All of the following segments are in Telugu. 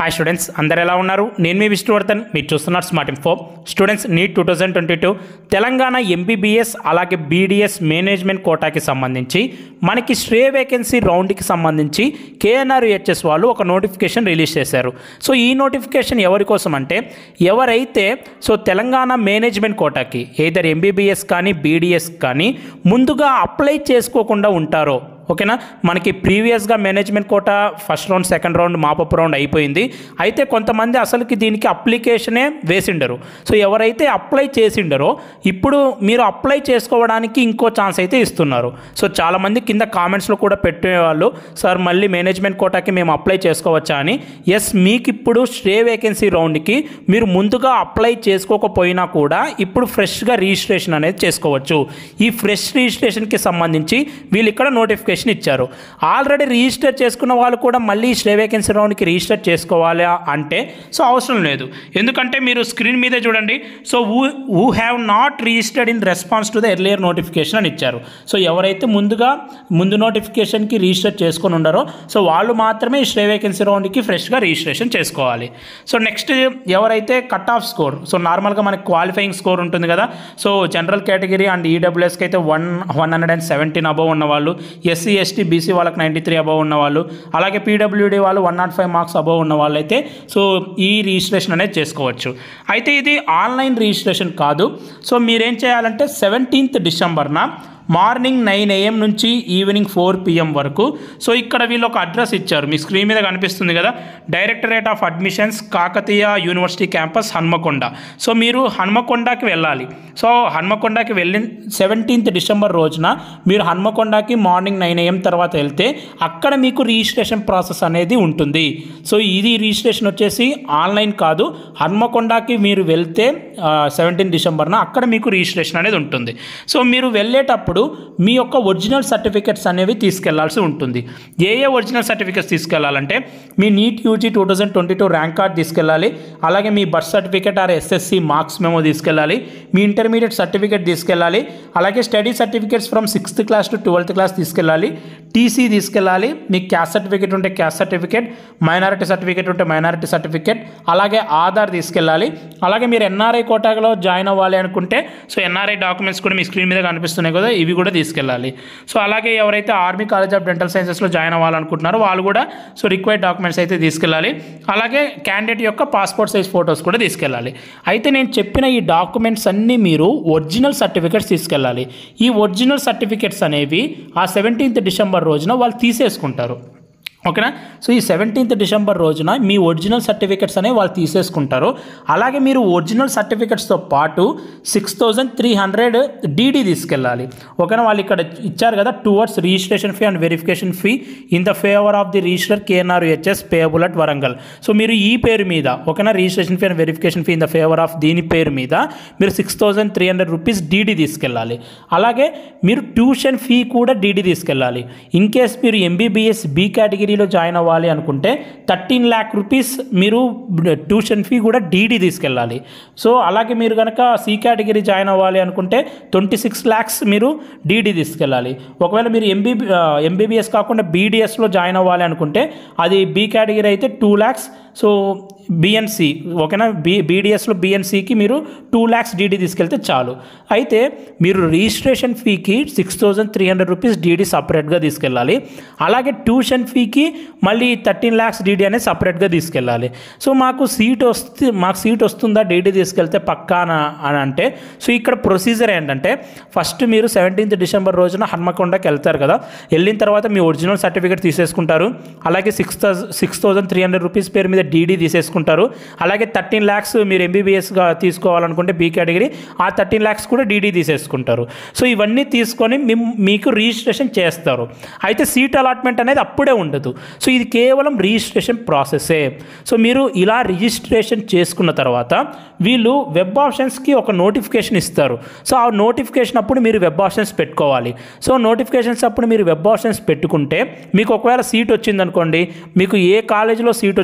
హాయ్ స్టూడెంట్స్ అందరు ఎలా ఉన్నారు నేను మీ విష్ణువర్ధన్ మీరు చూస్తున్నారు smart info students NEET two thousand twenty two Telangana MBBS అలాగే బీడీఎస్ మేనేజ్మెంట్ కోటాకి సంబంధించి మనకి స్ట్రే వేకెన్సీ రౌండ్కి సంబంధించి కేఎన్ఆర్ హెచ్ఎస్ వాళ్ళు ఒక నోటిఫికేషన్ రిలీజ్ చేశారు సో ఈ నోటిఫికేషన్ ఎవరి కోసం అంటే ఎవరైతే సో తెలంగాణ మేనేజ్మెంట్ కోటాకి ఏదర్ ఎంబీబీఎస్ కానీ బీడీఎస్ కానీ ముందుగా అప్లై చేసుకోకుండా ఉంటారో ఓకేనా మనకి ప్రీవియస్గా management quota first round second round mop up round అయిపోయింది అయితే కొంతమంది అసలుకి దీనికి అప్లికేషనే వేసిండరు సో ఎవరైతే అప్లై చేసిండరో ఇప్పుడు మీరు అప్లై చేసుకోవడానికి ఇంకో ఛాన్స్ అయితే ఇస్తున్నారు సో చాలామంది కింద కామెంట్స్లో కూడా పెట్టేవాళ్ళు సార్ మళ్ళీ మేనేజ్మెంట్ కోటాకి మేము అప్లై చేసుకోవచ్చా అని ఎస్ మీకు ఇప్పుడు స్టే వేకెన్సీ రౌండ్కి మీరు ముందుగా అప్లై చేసుకోకపోయినా కూడా ఇప్పుడు ఫ్రెష్గా రిజిస్ట్రేషన్ అనేది చేసుకోవచ్చు ఈ ఫ్రెష్ రిజిస్ట్రేషన్కి సంబంధించి వీళ్ళు ఇక్కడ నోటిఫికేషన్ ఇచ్చారు ఆల్రెడీ రిజిస్టర్ చేసుకున్న వాళ్ళు కూడా మళ్ళీ స్టే వేకెన్సీ రౌండ్కి రిజిస్టర్ చేసుకోవాలా అంటే సో అవసరం లేదు ఎందుకంటే మీరు స్క్రీన్ మీదే చూడండి so who who have not registered in response to the earlier notification అని ఇచ్చారు సో ఎవరైతే ముందుగా ముందు నోటిఫికేషన్కి రిజిస్టర్ చేసుకొని ఉన్నారో సో వాళ్ళు మాత్రమే ఈ స్టే వేకెన్సీ రౌండ్కి ఫ్రెష్గా రిజిస్ట్రేషన్ చేసుకోవాలి సో నెక్స్ట్ ఎవరైతే కట్ ఆఫ్ స్కోర్ సో నార్మల్గా మనకి క్వాలిఫైయింగ్ స్కోర్ ఉంటుంది కదా సో జనరల్ కేటగిరీ అండ్ ఈడబ్ల్యూఎస్కి అయితే one one hundred and seventeen above ఉన్న వాళ్ళు ఎస్సీ ఎస్టీ బీసీ వాళ్ళకి నైంటీ త్రీ అబవ్ ఉన్న వాళ్ళు అలాగే పీడబ్ల్యూడీ వాళ్ళు one not five marks above ఉన్న వాళ్ళు అయితే సో ఈ రిజిస్ట్రేషన్ అనేది చేసుకోవచ్చు అయితే ఇది ఆన్లైన్ రిజిస్ట్రేషన్ కాదు సో మీరేం చేయాలంటే సెవెంటీన్త్ డిసెంబర్న మార్నింగ్ నైన్ ఏఎం నుంచి ఈవినింగ్ ఫోర్ పిఎం వరకు సో ఇక్కడ వీళ్ళు ఒక అడ్రస్ ఇచ్చారు మీ స్క్రీన్ మీద కనిపిస్తుంది కదా directorate of admissions Kakatiya university campus Hanmakonda so మీరు హన్మకొండకి వెళ్ళాలి సో హన్మకొండకి వెళ్ళిన సెవెంటీన్త్ డిసెంబర్ రోజున మీరు హన్మకొండకి మార్నింగ్ నైన్ ఏఎం తర్వాత వెళ్తే అక్కడ మీకు రిజిస్ట్రేషన్ ప్రాసెస్ అనేది ఉంటుంది సో ఇది రిజిస్ట్రేషన్ వచ్చేసి ఆన్లైన్ కాదు హన్మకొండకి మీరు వెళ్తే సెవెంటీన్ డిసెంబర్న అక్కడ మీకు రిజిస్ట్రేషన్ అనేది ఉంటుంది సో మీరు వెళ్ళేటప్పుడు మీ యొక్క ఒరిజినల్ సర్టిఫికెట్స్ అనేవి తీసుకెళ్లాల్సి ఉంటుంది ఏ ఏ ఒరిజినల్ సర్టిఫికెట్స్ తీసుకెళ్లాలంటే మీ NEET UG two thousand twenty two rank card తీసుకెళ్ళాలి అలాగే మీ birth certificate or SSC marks memo తీసుకెళ్ళాలి మీ ఇంటర్మీడియట్ సర్టిఫికేట్ తీసుకెళ్ళాలి అలాగే study certificates from sixth class to twelfth class తీసుకెళ్ళాలి టీసీ తీసుకెళ్ళాలి మీ క్యాస్ట్ సర్టిఫికేట్ ఉంటే క్యాస్ట్ సర్టిఫికేట్ మైనారిటీ సర్టిఫికేట్ ఉంటే మైనారిటీ సర్టిఫికేట్ అలాగే ఆధార్ తీసుకెళ్ళాలి అలాగే మీరు ఎన్ఆర్ఐ కోటాలో జాయిన్ అవ్వాలి అనుకుంటే సో ఎన్ఆర్ఐ డాక్యుమెంట్స్ కూడా మీ స్క్రీన్ మీద కనిపిస్తున్నాయి కదా ఇవి కూడా తీసుకెళ్ళాలి సో అలాగే ఎవరైతే ఆర్మీ కాలేజ్ ఆఫ్ డెంటల్ సైన్సెస్లో జాయిన్ అవ్వాలనుకుంటున్నారో వాళ్ళు కూడా సో రిక్వైర్డ్ డాక్యుమెంట్స్ అయితే తీసుకెళ్ళాలి అలాగే క్యాండిడేట్ యొక్క పాస్పోర్ట్ సైజ్ ఫొటోస్ కూడా తీసుకెళ్ళాలి అయితే నేను చెప్పిన ఈ డాక్యుమెంట్స్ అన్నీ మీరు ఒరిజినల్ సర్టిఫికెట్స్ తీసుకెళ్ళాలి ఈ ఒరిజినల్ సర్టిఫికెట్స్ అనేవి ఆ సెవెంటీన్త్ డిసెంబర్ రోజున వాళ్ళు తీసేసుకుంటారు ఓకేనా సో ఈ సెవెంటీన్త్ డిసెంబర్ రోజున మీ ఒరిజినల్ సర్టిఫికెట్స్ అనేవి వాళ్ళు తీసేసుకుంటారు అలాగే మీరు ఒరిజినల్ సర్టిఫికెట్స్తో పాటు six thousand three hundred DD తీసుకెళ్ళాలి ఓకేనా వాళ్ళు ఇక్కడ ఇచ్చారు కదా towards registration fee and verification fee in the favour of the register KNR HS payable at Warangal so మీరు ఈ పేరు మీద ఓకేనా registration fee and verification fee in the favour of దీని పేరు మీద మీరు six thousand three hundred rupees DD తీసుకెళ్ళాలి అలాగే మీరు ట్యూషన్ ఫీ కూడా డీడీ తీసుకెళ్ళాలి ఇన్ కేస్ మీరు ఎంబీబీఎస్ బీ కేటగిరీ కేటగిరీలో జాయిన్ అవ్వాలి అనుకుంటే థర్టీన్ ల్యాక్ రూపీస్ మీరు ట్యూషన్ ఫీ కూడా డీడీ తీసుకెళ్ళాలి సో అలాగే మీరు కనుక సి కేటగిరీ జాయిన్ అవ్వాలి అనుకుంటే ట్వంటీ సిక్స్ ల్యాక్స్ మీరు డీడీ తీసుకెళ్ళాలి ఒకవేళ మీరు ఎంబీబీ ఎంబీబీఎస్ కాకుండా బీడీఎస్లో జాయిన్ అవ్వాలి అనుకుంటే అది బీ కేటగిరీ అయితే టూ ల్యాక్స్ సో బిఎన్సి ఓకేనా బీ బీడీఎస్లో బిఎన్సికి మీరు టూ ల్యాక్స్ డీడీ తీసుకెళ్తే చాలు అయితే మీరు రిజిస్ట్రేషన్ ఫీకి six thousand three hundred rupees DD సపరేట్గా తీసుకెళ్ళాలి అలాగే ట్యూషన్ ఫీకి మళ్ళీ థర్టీన్ ల్యాక్స్ డీడీ అనేది సపరేట్గా తీసుకెళ్ళాలి సో మాకు సీట్ వస్తే మాకు సీట్ వస్తుందా డీడీ తీసుకెళ్తే పక్కా అని అంటే సో ఇక్కడ ప్రొసీజర్ ఏంటంటే ఫస్ట్ మీరు సెవెంటీన్త్ డిసెంబర్ రోజున హన్మకొండకి వెళ్తారు కదా వెళ్ళిన తర్వాత మీ ఒరిజినల్ సర్టిఫికేట్ తీసేసుకుంటారు అలాగే six six thousand three hundred rupees పేరు మీద డీడీ తీసేసుకుంటారు అలాగే థర్టీన్ ల్యాక్స్ మీరు ఎంబీబీఎస్గా తీసుకోవాలనుకుంటే బీ కేటగిరీ ఆ థర్టీన్ ల్యాక్స్ కూడా డీడీ తీసేసుకుంటారు సో ఇవన్నీ తీసుకొని మీకు రిజిస్ట్రేషన్ చేస్తారు అయితే సీట్ అలాట్మెంట్ అనేది అప్పుడే ఉండదు సో ఇది కేవలం రిజిస్ట్రేషన్ ప్రాసెసే సో మీరు ఇలా రిజిస్ట్రేషన్ చేసుకున్న తర్వాత వీళ్ళు వెబ్ ఆప్షన్స్కి ఒక నోటిఫికేషన్ ఇస్తారు సో ఆ నోటిఫికేషన్ అప్పుడు మీరు వెబ్ ఆప్షన్స్ పెట్టుకోవాలి సో నోటిఫికేషన్స్ అప్పుడు మీరు వెబ్ ఆప్షన్స్ పెట్టుకుంటే మీకు ఒకవేళ సీట్ వచ్చిందనుకోండి మీకు ఏ కాలేజీలో సీట్ వచ్చిందో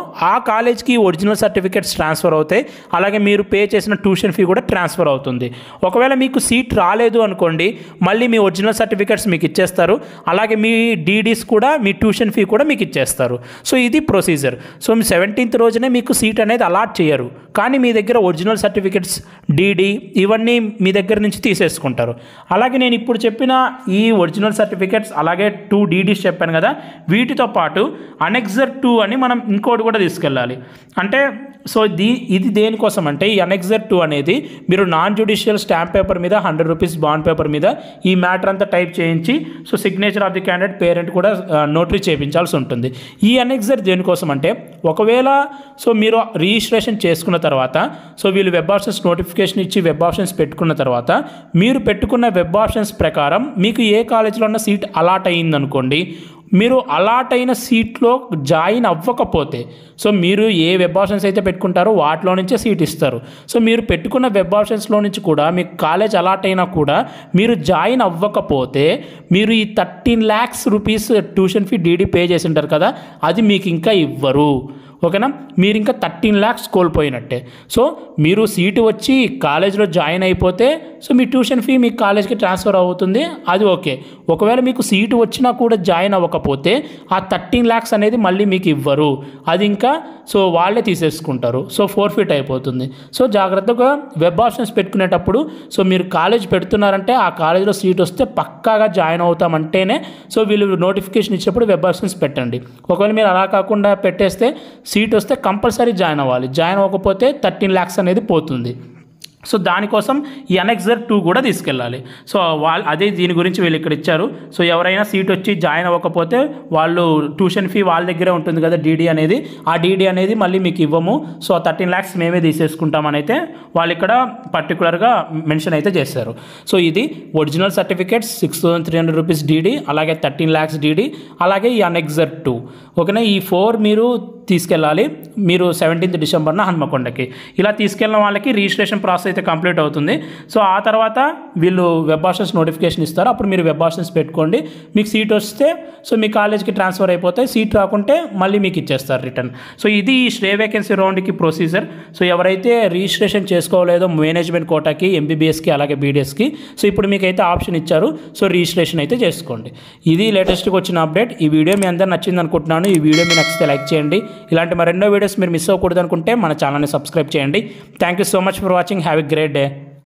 ఆ కాలేజ్కి ఒరిజినల్ సర్టిఫికేట్స్ ట్రాన్స్ఫర్ అవుతాయి అలాగే మీరు పే చేసిన ట్యూషన్ ఫీ కూడా ట్రాన్స్ఫర్ అవుతుంది ఒకవేళ మీకు సీట్ రాలేదు అనుకోండి మళ్ళీ మీ ఒరిజినల్ సర్టిఫికేట్స్ మీకు ఇచ్చేస్తారు అలాగే మీ డీడీస్ కూడా మీ ట్యూషన్ ఫీ కూడా మీకు ఇచ్చేస్తారు సో ఇది ప్రొసీజర్ సో మీ సెవెంటీన్త్ రోజునే మీకు సీట్ అనేది అలాట్ చేయరు కానీ మీ దగ్గర ఒరిజినల్ సర్టిఫికెట్స్ డీడీ ఇవన్నీ మీ దగ్గర నుంచి తీసేసుకుంటారు అలాగే నేను ఇప్పుడు చెప్పిన ఈ ఒరిజినల్ సర్టిఫికెట్స్ అలాగే టూ డీడీస్ చెప్పాను కదా వీటితో పాటు అనెక్సర్ టూ అని మనం ఇంకోటి కూడా తీసుకెళ్ళాలి అంటే సో దీ ఇది దేనికోసం అంటే ఈ అనెక్సర్ టూ అనేది మీరు నాన్ జ్యుడిషియల్ స్టాంప్ పేపర్ మీద హండ్రెడ్ రూపీస్ బాండ్ పేపర్ మీద ఈ మ్యాటర్ అంతా టైప్ చేయించి so signature of the candidate parent కూడా నోటరీ చేయించాల్సి ఉంటుంది ఈ అనెక్సర్ దేనికోసం అంటే ఒకవేళ సో మీరు రిజిస్ట్రేషన్ చేసుకున్న తర్వాత సో వీళ్ళు వెబ్ ఆప్షన్స్ నోటిఫికేషన్ ఇచ్చి వెబ్ ఆప్షన్స్ పెట్టుకున్న తర్వాత మీరు పెట్టుకున్న వెబ్ ఆప్షన్స్ ప్రకారం మీకు ఏ కాలేజీలో ఉన్న సీట్ అలాట్ అయ్యిందనుకోండి మీరు అలాట్ అయిన సీట్లో జాయిన్ అవ్వకపోతే సో మీరు ఏ వెబ్ ఆప్షన్స్ అయితే పెట్టుకుంటారో వాటిలో నుంచే సీట్ ఇస్తారు సో మీరు పెట్టుకున్న వెబ్ ఆప్షన్స్లో నుంచి కూడా మీకు కాలేజ్ అలాట్ అయినా కూడా మీరు జాయిన్ అవ్వకపోతే మీరు ఈ thirteen lakhs rupees tuition fee DD pay చేసి ఉంటారు కదా అది మీకు ఇంకా ఇవ్వరు ఓకేనా మీరు ఇంకా థర్టీన్ ల్యాక్స్ కోల్పోయినట్టే సో మీరు సీటు వచ్చి కాలేజ్లో జాయిన్ అయిపోతే సో మీ ట్యూషన్ ఫీ మీ కాలేజ్కి ట్రాన్స్ఫర్ అవుతుంది అది ఓకే ఒకవేళ మీకు సీటు వచ్చినా కూడా జాయిన్ అవ్వకపోతే ఆ థర్టీన్ ల్యాక్స్ అనేది మళ్ళీ మీకు ఇవ్వరు అది ఇంకా సో వాళ్ళే తీసేసుకుంటారు సో ఫోర్ ఫిట్ అయిపోతుంది సో జాగ్రత్తగా వెబ్ ఆప్షన్స్ పెట్టుకునేటప్పుడు సో మీరు కాలేజ్ పెడుతున్నారంటే ఆ కాలేజ్లో సీట్ వస్తే పక్కాగా జాయిన్ అవుతామంటేనే సో వీళ్ళు నోటిఫికేషన్ ఇచ్చినప్పుడు వెబ్ ఆప్షన్స్ పెట్టండి ఒకవేళ మీరు అలా కాకుండా పెట్టేస్తే సీట్ వస్తే కంపల్సరీ జాయిన్ అవ్వాలి జాయిన్ అవ్వకపోతే థర్టీన్ ల్యాక్స్ అనేది పోతుంది సో దానికోసం ఈ అనెక్సర్ టూ కూడా తీసుకెళ్ళాలి సో వాళ్ళు అదే దీని గురించి వీళ్ళు ఇక్కడ ఇచ్చారు సో ఎవరైనా సీట్ వచ్చి జాయిన్ అవ్వకపోతే వాళ్ళు ట్యూషన్ ఫీ వాళ్ళ దగ్గరే ఉంటుంది కదా డీడీ అనేది ఆ డీడీ అనేది మళ్ళీ మీకు ఇవ్వము సో థర్టీన్ ల్యాక్స్ మేమే తీసేసుకుంటామని అయితే వాళ్ళు ఇక్కడ పర్టికులర్గా మెన్షన్ అయితే చేశారు సో ఇది original certificates six thousand three hundred rupees DD అలాగే థర్టీన్ ల్యాక్స్ డీడీ అలాగే ఈ అనెక్సర్ టూ ఓకేనా ఈ ఫోర్ మీరు తీసుకెళ్ళాలి మీరు సెవెంటీన్త్ డిసెంబర్న హన్మకొండకి ఇలా తీసుకెళ్ళిన వాళ్ళకి రిజిస్ట్రేషన్ ప్రాసెస్ అయితే కంప్లీట్ అవుతుంది సో ఆ తర్వాత వీళ్ళు వెబ్ ఆప్షన్స్ నోటిఫికేషన్ ఇస్తారు అప్పుడు మీరు వెబ్ ఆప్షన్స్ పెట్టుకోండి మీకు సీట్ వస్తే సో మీ కాలేజ్కి ట్రాన్స్ఫర్ అయిపోతే సీట్ రాకుంటే మళ్ళీ మీకు ఇచ్చేస్తారు రిటర్న్ సో ఇది ఈ స్టే వేకెన్సీ రౌండ్కి ప్రొసీజర్ సో ఎవరైతే రిజిస్ట్రేషన్ చేసుకోలేదో మేనేజ్మెంట్ కోటాకి ఎంబీబీఎస్కి అలాగే బీడీఎస్కి సో ఇప్పుడు మీకైతే ఆప్షన్ ఇచ్చారు సో రిజిస్ట్రేషన్ అయితే చేసుకోండి ఇది లేటెస్ట్గా వచ్చిన అప్డేట్ ఈ వీడియో మీ అందరు నచ్చింది అనుకుంటున్నాను ఈ వీడియో మీ నచ్చితే లైక్ చేయండి ఇలాంటి మరెన్నో వీడియోస్ మీరు మిస్ అవ్వకూడదు అనుకుంటే మన ఛానల్ని సబ్స్క్రైబ్ చేయండి thank you so much for watching have a great day